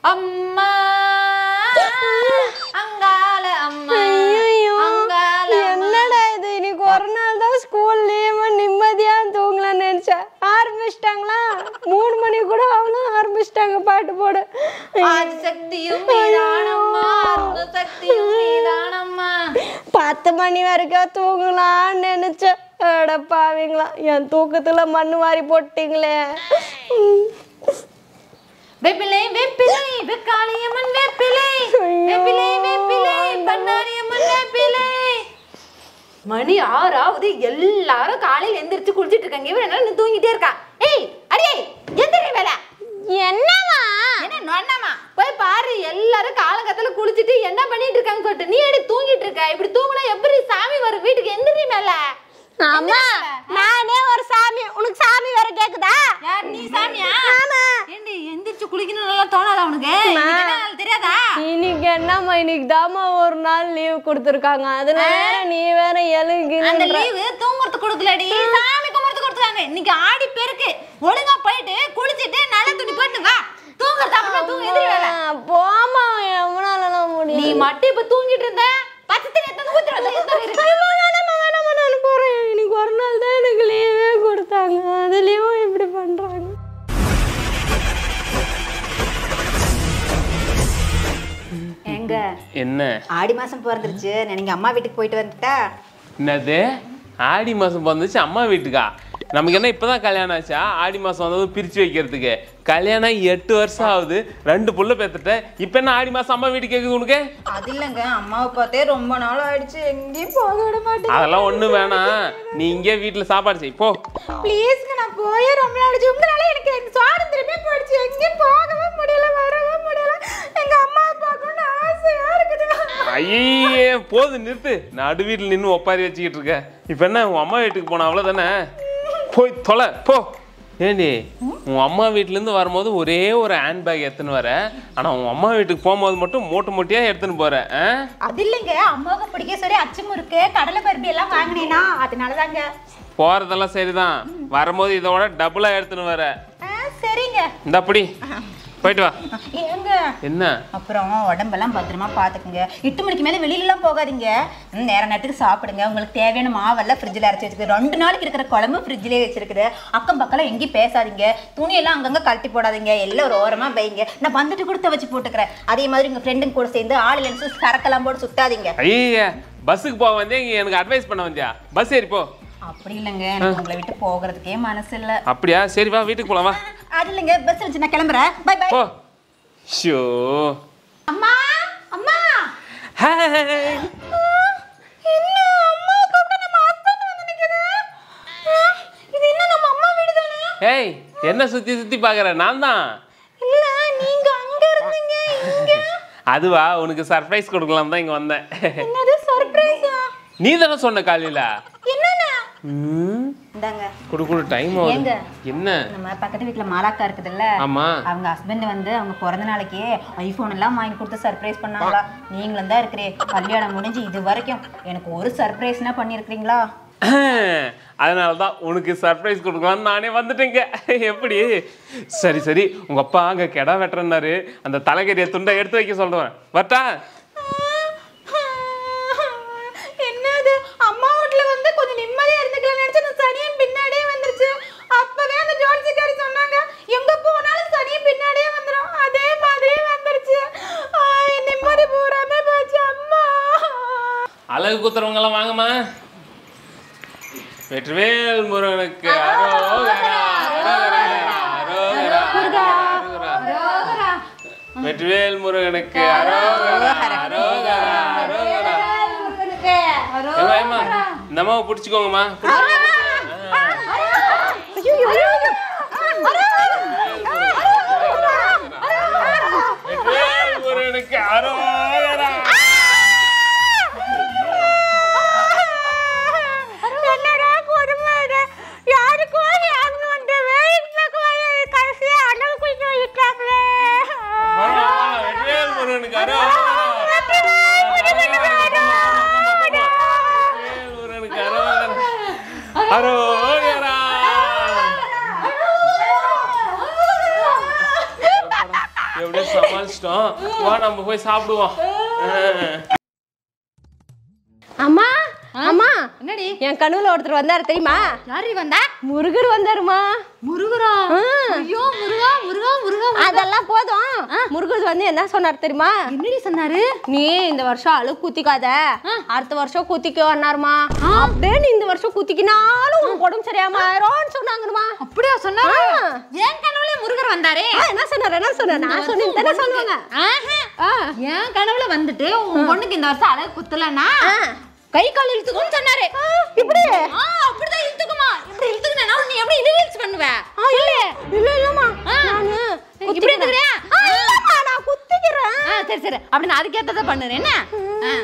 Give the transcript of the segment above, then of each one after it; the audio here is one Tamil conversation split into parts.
அம்மா அங்கால அம்மா ஐயையோ, அங்கால என்னடா இது இன்னைக்கு ஒரு நாள் தான் ஸ்கூல் லீவு நிம்மதியா தூங்கலாம்னு நினைச்சேன் ஆரம்பிச்சிட்டாங்களா மூணு மணி கூட அவ்வளோ ஆரம்பிச்சிட்டாங்க பாட்டு போட ஆதி சக்தியும் நீதானம்மா அருண சக்தியும் நீதானம்மா பத்து மணி வரைக்கும் தூங்கலாம்னு நினைச்சேன் அட பாவீங்களா என் தூக்கத்துல மண்ணு வாரி போட்டீங்களே ம். வேப்பிலை வேப்பிலை வெக்காளியம்மன் வேப்பிலை வேப்பிலை வேப்பிலை பண்ணாரியம்மன் வேப்பிலை மணி ஆறாவது எல்லாரும் காலையில எந்திரிச்சு குளிச்சிட்டு இருக்காங்க இவன் என்ன தூங்கிட்டே இருக்கா ஏய் அடியே எந்திரி வேலை என்னம்மா என்ன நொண்ணமா போய் பாரு எல்லாரும் காலங்கத்துல குளிச்சிட்டு என்ன பண்ணிட்டு இருக்காங்க சொல்லிட்டு நீ எடி தூங்கிட்டு இருக்க இப்படி தூங்குனா எப்படி சாமி வரும் வீட்டுக்கு எந்திரி மேல அம்மா நானே ஒரு சாமி உனக்கு சாமி வேற கேக்குதா யார் நீ சாமியா ஆமா ஏண்டி எந்திரிச்சு குளிக்கணும் நல்லா தோணாதா உனக்கு இன்னைக்கு என்ன நாள் தெரியாதா இன்னைக்கு என்னம்மா இன்னைக்கு தாம்மா ஒரு நாள் லீவ் கொடுத்துருக்காங்க அதுல வேற நீ வேற அந்த எழுகுன்ற லீவு தூங்குறதுக்கு கொடுக்கலடி சாமி கும்பிடுறதுக்கு கொடுத்துருக்காங்க இன்னைக்கு ஆடி பெருக்கு ஒழுங்கா போயிட்டு குளிச்சிட்டு நல்ல துணி போட்டு வா தூங்குறது அப்புறம் தூங்க எதிரி வேலை போமா எவனாலலாம் நீ முடியும் மட்டும் இப்ப தூங்கிட்டு இருந்த பச்சை தண்ணி எடுத்து ஊத்தி வந்து எத்தனை இருக்கு நான் போறேன் இன்னைக்கு ஒரு நாள் தான் எனக்கு லீவே கொடுத்தாங்க அதுலயும் இப்படி பண்றாங்க எங்க என்ன ஆடி மாசம் பிறந்துருச்சு நீங்க அம்மா வீட்டுக்கு போயிட்டு வந்துட்டா என்னது ஆடி மாதம் பிறந்துச்சு அம்மா வீட்டுக்கா நமக்கு என்ன இப்பதான் கல்யாணம் ஆச்சா ஆடி மாதம் வந்ததும் பிரித்து வைக்கிறதுக்கு கல்யாணம் ஆகி எட்டு வருஷம் ஆகுது ரெண்டு புள்ள பேத்துட்ட இப்போ என்ன ஆடி மாதம் அம்மா வீட்டுக்கு கேட்குது உனக்கு அது இல்லைங்க அம்மாவை பார்த்தே ரொம்ப நாள் ஆயிடுச்சு எங்கேயும் போக விட மாட்டேன் அதெல்லாம் ஒன்றும் வேணாம் நீ இங்கே வீட்டில் சாப்பாடு செய் போ ப்ளீஸ்ங்க நான் போயே ரொம்ப நாள் ஆயிடுச்சு உங்களால எனக்கு எனக்கு சுவாதந்திரமே போயிடுச்சு எங்கேயும் போகவே முடியல வரவே முடியல எங்க அம்மா பார்க்கணும்னு ஆசையா இருக்குது ஐயே போது நிறுத்து நடு வீட்டில் நின்று ஒப்பாரி வச்சுக்கிட்டு இருக்க இப்போ என்ன உன் அம்மா வீட்டுக்கு போன அவ்வளோதானே போய் தொலை போ ஏண்டி உன் அம்மா வீட்டிலேருந்து வரும்போது ஒரே ஒரு ஹேண்ட் பேக் எடுத்துன்னு வர ஆனால் உன் அம்மா வீட்டுக்கு போகும்போது மட்டும் மூட்டை மூட்டையாக எடுத்துன்னு போற ஆ அது இல்லைங்க அம்மாவுக்கு பிடிக்க சொல்லி அச்சு முறுக்கு கடலை பருப்பி எல்லாம் வாங்கினேனா அதனால தாங்க போகிறதெல்லாம் சரிதான் வரும்போது இதோட டபுளாக எடுத்துன்னு வர சரிங்க இந்த அப்படி போயிட்டு வா ஏங்க என்ன அப்புறம் உடம்பெல்லாம் பத்திரமா பார்த்துக்குங்க எட்டு மணிக்கு மேலே வெளியிலலாம் போகாதீங்க ம், நேர நேரத்துக்கு சாப்பிடுங்க உங்களுக்கு தேவையான மாவெல்லாம் ஃப்ரிட்ஜில் அரைச்சி வச்சுருக்கு ரெண்டு நாளைக்கு இருக்கிற குழம்பு ஃப்ரிட்ஜிலே வச்சிருக்குது அக்கம் பக்கம்லாம் எங்கேயும் பேசாதீங்க துணியெல்லாம் அங்கங்கே கழட்டி போடாதீங்க எல்லாம் ஒரு ஓரமாக வைங்க நான் வந்துட்டு கூட துவச்சி போட்டுக்கிறேன் அதே மாதிரி உங்கள் ஃப்ரெண்டுங்க கூட சேர்ந்து ஆள் லென்ஸு சரக்கெல்லாம் போட்டு சுத்தாதீங்க ஐய பஸ்ஸுக்கு போக வந்தியா இங்கே எனக்கு அட்வைஸ் பண்ண வந்தியா பஸ் ஏறி போ அப்படி இல்லைங்க எனக்கு உங்களை விட்டு போகிறதுக்கே மனசு இல்லை அப்படியா சரி வா வீட்டுக்கு போகலாம் வா அது இல்லைங்க பஸ் வச்சு நான் கிளம்புறேன் பை பை போ ஷோ அம்மா அம்மா ஹாய் என்ன அம்மா கூப்பிட்டு நம்ம ஹஸ்பண்ட் வந்து நிக்குது ஆ, இது என்ன நம்ம அம்மா வீடு தானே ஏய் என்ன சுற்றி சுற்றி பார்க்குற நான் தான் இல்ல நீங்க அங்க இருந்தீங்க இங்க அதுவா உனக்கு சர்ப்ரைஸ் கொடுக்கலாம் தான் இங்கே வந்தேன் என்னது சர்ப்ரைஸா நீ தானே சொன்ன காலையில் என்னண்ணா ம் இந்தாங்க கொடு கொடு டைம் ஏங்க? ஆகுது என்ன நம்ம பக்கத்து வீட்ல மாலாக்கா இருக்குதுல்ல ஆமா அவங்க ஹஸ்பண்ட் வந்து அவங்க பிறந்த நாளைக்கு ஐபோன் எல்லாம் வாங்கி கொடுத்து சர்ப்ரைஸ் பண்ணாங்களா நீங்களும் தான் இருக்கிறே கல்யாணம் முடிஞ்சு இது வரைக்கும் எனக்கு ஒரு சர்ப்ரைஸ்னா பண்ணியிருக்கிறீங்களா அதனால தான் உனக்கு சர்ப்ரைஸ் கொடுக்கலாம்னு நானே வந்துட்டேங்க எப்படி சரி சரி உங்க அப்பா அங்க கெடா வெட்டுறனாரு அந்த தலைக்கறியை துண்டை எடுத்து வைக்க சொல்றேன் வரட்டா என்னது அம்மா வீட்ல வந்து கொஞ்சம் நிம்மதியா இருந்துக்கலாம் நினைச்சு அந்த சனியன் பின்னாடியே வந்துருச்சு அப்பவே அந்த ஜோல்சிக்காரி சொன்னாங்க எங்க போனாலும் சனியன் பின்னாடியே வந்துரும் அதே மாதிரியே வந்துருச்சு ஆய், நிம்மதி பூராமே போச்சு அம்மா அழகு குத்துறவங்க எல்லாம் வாங்கம்மா வெற்றிவேல் முருகனுக்கு அரோகரா, அரோகரா, அரோகரா, அரோகரா. வெற்றிவேல் முருகனுக்கு அரோகரா அரோகரா அரோகரா ஏம்மா, ஏம்மா, இந்த அம்மாவை பிடிச்சிக்கோங்கம்மா வெற்றிவேல் முருகனுக்கு அரோகரா என்னடா கொடுமை இது? யாருக்கோ யாருன்னு வீட்டுல கடைசியா அடகு குளிக்க வைட்டாங்களே வெற்றிவேல் முருகனுக்கு அரோகரா முருகனுக்கு அரோகரா அரோகரா எப்படியோ சமாளிச்சிட்டோம் வா நம்ம போய் சாப்பிடுவோம் ஆ. அம்மா அம்மா என்னடி என் கனவுல ஒருத்தர் வந்தாரு தெரியுமா யாரு வந்தா முருகர் வந்தாருமா முருகரா ஐயோ முருகா முருகா முருகா அதெல்லாம் போதும் முருகர் வந்து என்ன சொன்னார் தெரியுமா என்னடி சொன்னாரு நீ இந்த வருஷம் அழகு குத்திக்காத அடுத்த வருஷம் குத்திக்க வந்தாருமா அப்படியே நீ இந்த வருஷம் குத்திக்கினாலும் உனக்கு உடம்பு சரியாம ஆயிரும்னு சொன்னாங்கம்மா அப்படியா சொன்னாரு ஆ. என் கனவுல முருகர் வந்தாரே ஆ, என்ன சொன்னார் என்ன சொன்னார் நான் சொன்னி தானே சொல்லுவாங்க ஆஹா. ஆ. என் கனவுல வந்துட்டு உன் பொண்ணுக்கு இந்த வருஷம் அழகு குத்தலன்னா ஆ. கை கால் இழுத்துக்கும்னு சொன்னாரு இப்படி ஆ அப்படிதான் இழுத்துக்குமா இப்படி இழுத்துக்குனா நீ எப்படி இழுவீல்ஸ் பண்ணுவ ஆ, இல்ல இல்ல இல்லம்மா நானு இப்படி இருக்கிறியா ஆ, இல்லம்மா, நான் குத்திக்கிறேன் ஆ சரி சரி அப்படி நான் அதுக்கேத்ததை பண்ணுறேன் என்ன ஆ.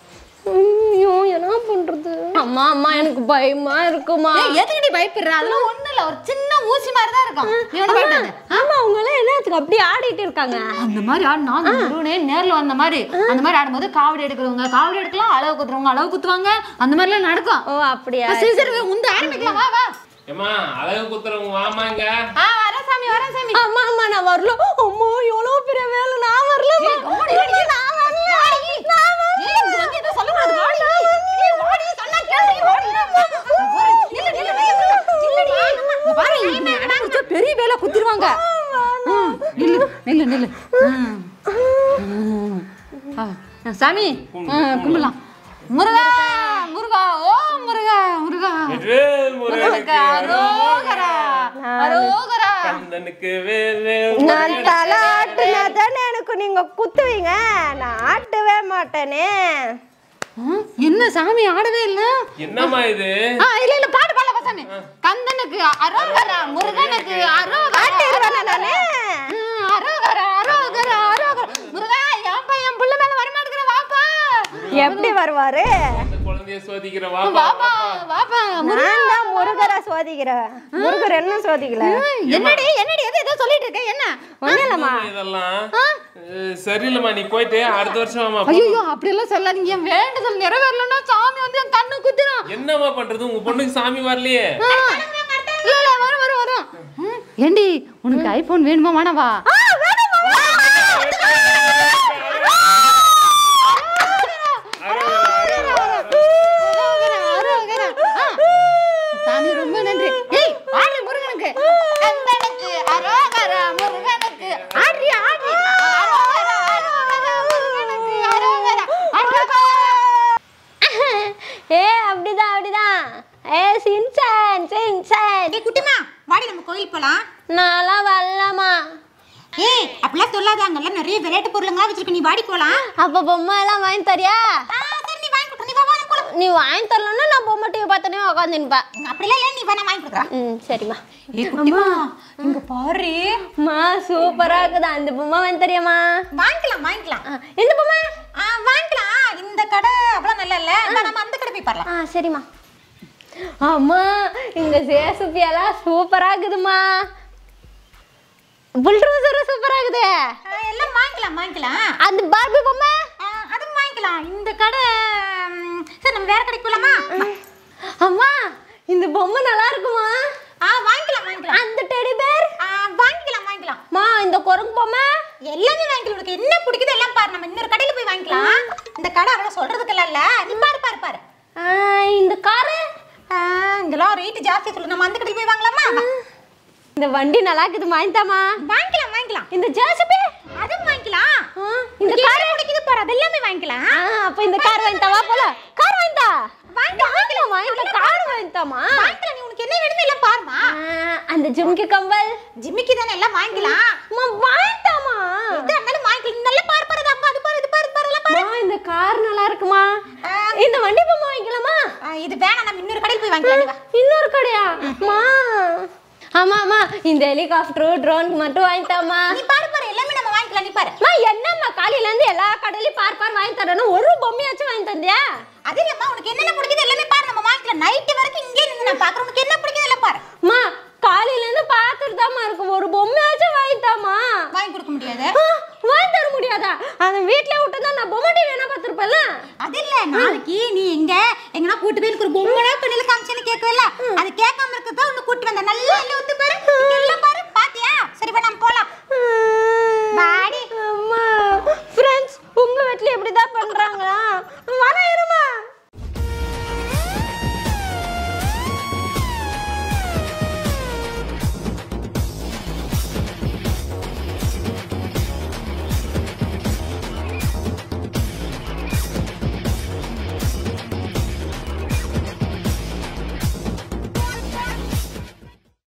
ஐயோ என்ன பண்றது அம்மா அம்மா எனக்கு பயமா இருக்குமா ஏய், எதுக்குடி பயப்படுற அதெல்லாம் ஒண்ணும் இல்ல ஒரு சின்ன ஊசி மாதிரி தான் இருக்கும் நீ வந்து பயப்படாத ஆமா அவங்க எல்லாம் என்னத்துக்கு அப்படி ஆடிட்டு இருக்காங்க அந்த மாதிரி ஆடினா அந்த முருகனே நேர்ல வந்த மாதிரி அந்த மாதிரி ஆடும்போது காவடி எடுக்கிறவங்க காவடி எடுக்கலாம் அளவு குத்துறவங்க அளவு குத்துவாங்க அந்த மாதிரிலாம் நடக்கும் ஓ அப்படியா சரி சரி உந்து ஆரம்பிக்கலாம் வா வா ஏம்மா அழகு குத்துறவங்க வாமாங்க ஆ வரேன் சாமி வரேன் சாமி அம்மா அம்மா நான் வரல அம்மா எவ்வளவு பெரிய வேலை நான் வரல ஏய், கம்முனு இருடி. நான் வரல நான் வரல. ஏய், இங்க வந்து எதுவும் சொல்லக்கூடாது. வாடி. ஏய், வாடி, சொன்னா கேளுடி, வாடி. நில்லு, நில்லு, நில்லு. நில்லுடி. இங்க பாரு, இனிமே வேணா குடிச்சா பெரிய வேலை குத்திருவாங்க ம், நில்லு நில்லு நில்லு ம். ம். ஆ, சாமி ஆ, கும்பிடலாம் முருகா முருகா ஓ முருகா முருகா வெற்றிவேல் முருகனுக்கு முருகனுக்கு அரோகரா அரோகரா கந்தனுக்கு வேல் வேல் நான் தலாட்டுனா தானே எனக்கு நீங்க குத்துவீங்க நான் ஆட்டவே மாட்டேனே ம், என்ன சாமி ஆடவே இல்ல என்னம்மா இது ஆ இல்ல இல்ல பாடு பாடல சாமி கந்தனுக்கு அரோகரா முருகனுக்கு அரோகரா ஆட்டிடுவேனா நானு ம், அரோகரா அரோகரா அரோகரா முருகா ஏன்பா என் புள்ள மேல வர மாட்டேங்கிற வாப்பா எப்படி வருவாரு அந்த குழந்தைய சோதிக்கிற வாப்பா வாப்பா வாப்பா நான் தான் முருகரை சோதிக்கிறேன் முருகர் என்ன சோதிக்கல என்னடி என்னடி எது ஏதோ சொல்லிட்டு இருக்க என்ன ஒண்ணும் இல்லம்மா இதெல்லாம் அஹ், சரியில்லைம்மா நீ போயிட்டு அடுத்த வருஷம் வாம்மா ஐயோ அப்படி எல்லாம் சொல்லாதீங்க என் வேண்டுதல் நிறைவேறலன்னா சாமி வந்து என் கண்ணு குத்திரும் என்னம்மா பண்றது உங்க பொண்ணுக்கு சாமி வரலையே ஆ. இல்ல இல்ல வரும் வரும் வரும் ம், ஏண்டி உனக்கு ஐபோன் வேணுமா வேணாவா அரோகரா, அரோகரா. ஆ. சாமி ரொம்ப நன்றி ஏய் ஆடி முருகனுக்கு கந்தனுக்கு அரோகரா முருகனுக்கு ஆடி ஆடி அரோகரா அரோகரா முருகனுக்கு அரோகரா அரோகரா ஏ அப்படிதான் அப்படிதான் ஏ சின்சான் சின்சான் ஏய் குட்டிமா வாடி நம்ம கோயில் போலாம் நான்லாம் வரலம்மா ஏய் அப்படிலாம் சொல்லாத அங்கெல்லாம் நிறைய விளையாட்டு பொருளுங்களா வச்சிருக்க நீ வாடி போலாம் அப்ப பொம்மை எல்லாம் வாங்கி தரியா சரி நீ வாங்கி கொடு நீ வா வா நம்ம போலாம் நீ வாங்கி தரலன்னா நான் பொம்மை டிவி பார்த்தனே உட்காந்து நிற்பேன் அப்படிலாம் இல்லை நீ வா நான் வாங்கி கொடுக்குறேன் ம் சரிம்மா ஏய் குட்டிமா இங்க பாரு அம்மா சூப்பரா இருக்குதா இந்த பொம்மை வாங்கி தரியாம்மா வாங்கிக்கலாம் வாங்கிக்கலாம் ஆ, இந்த பொம்மை ஆ வாங்கிக்கலாம் இந்த கடை அவ்வளோ நல்லா இல்ல வா, நம்ம அந்த கடை போய் பாரலாம் ஆ சரிம்மா அம்மா இங்க சேசுப்பி எல்லாம் சூப்பரா இருக்குதுமா புல்ட்ரூசரும் சூப்பரா இருக்குது எல்லாம் வாங்கிக்கலாம் வாங்கிக்கலாம் அந்த பார்பி பொம்மை ஆ, அதுவும் வாங்கிக்கலாம் இந்த கடை ம், சரி நம்ம வேற கடைக்கு போலாமா அம்மா இந்த பொம்மை நல்லா இருக்குமா ஆ வாங்கிக்கலாம் வாங்கிக்கலாம் அந்த டெடி பேர் ஆ வாங்கிக்கலாம் வாங்கிக்கலாம் மா இந்த குரங்கு பொம்மை எல்லாமே வாங்கிக்கலாம் உனக்கு என்ன பிடிக்குதோ எல்லாம் பாரு நம்ம இன்னொரு கடையில போய் வாங்கிக்கலாம் இந்த கடை அவ்வளோ சொல்றதுக்கெல்லாம் இல்ல நீ பாரு பாரு பாரு ஆ, இந்த காரு ஆ, இங்கெல்லாம் ரேட்டு ஜாஸ்தி சொல்லு நம்ம அந்த கடைக்கு போய் வாங்கலாமா இந்த வண்டி நல்லா இருக்குது வாங்கித்தாமா வாங்கிக்கலாம் வாங்கிக்கலாம் இந்த ஜேசிபி அதுவும் வாங்கிக்கலாம் இந்த இந்த கார் கார் பிடிக்குது பாரு அதெல்லாமே வாங்கிக்கலாம் ஆ அப்ப இந்த கார் வாங்கித்தா வா போல கார் வாங்கித்தா வாங்கிக்கலாம் வாங்கிக்கலாம் கார் வாங்கித்தாமா வாங்கிக்கலாம் நீ உனக்கு என்ன வேணுமோ எல்லாம் பாருமா அந்த ஜிம்கி கம்பல் ஜிம்மிக்கு தானே எல்லாம் வாங்கிக்கலாம் அம்மா வாங்கித்தாமா எது இருந்தாலும் வாங்கிக்கலாம் நல்லா பாரு பாரு அது அங்க அது பாரு இது பாரு இது பாரு எல்லாம் பாரு அம்மா, இந்த கார் நல்லா இருக்குமா இந்த வண்டி பொம்மை வாங்கிக்கலாமா ஆ, இது வேணாம் நம்ம இன்னொரு கடையில் போய் வாங்கிக்கலாம் நீ வா. இன்னொரு கடையா அம்மா ஆமா ஆமா இந்த ஹெலிகாப்டர் ட்ரோனுக்கு மட்டும் வாங்கித்தாமா நீ பாரு பாரு எல்லாமே நம்ம வாங்கிக்கலாம் நீ பாரு அம்மா என்னம்மா காலையில இருந்து எல்லா கடையிலயும் பார் பார் வாங்கி தரணும் ஒரு பொம்மையாச்சும் வாங்கி தந்தியா அது இல்லம்மா உனக்கு என்னென்ன பிடிக்குது எல்லாமே பாரு நம்ம வாங்கிக்கலாம் நைட்டு வரைக்கும் இங்கே இருந்து நான் பாக்குறேன் உனக்கு என்ன பிடிக்குது எல்லாம் பாரு அம்மா காலையில இருந்து பார்த்துட்டு தாம்மா இருக்கும் ஒரு பொம்மையாச்சும் வாங்கி தாமா வாங்கி கொடுக்க முடியாது வாங்கி தர முடியாதா அதை வீட்ல விட்டு தான் நான் பொம்மை டிவி என்ன பார்த்துருப்பேன்ல அது இல்ல நாளைக்கு நீ எங்க எங்கனா கூட்டு போய் எனக்கு ஒரு பொம்மைனா பெண்ணில காமிச்சேன்னு கேட்கல அது கேட்காம இருக்கதா ஒன்னு கூட்டு வந்த நல்லா இல்ல ஒத்து பாரு இங்க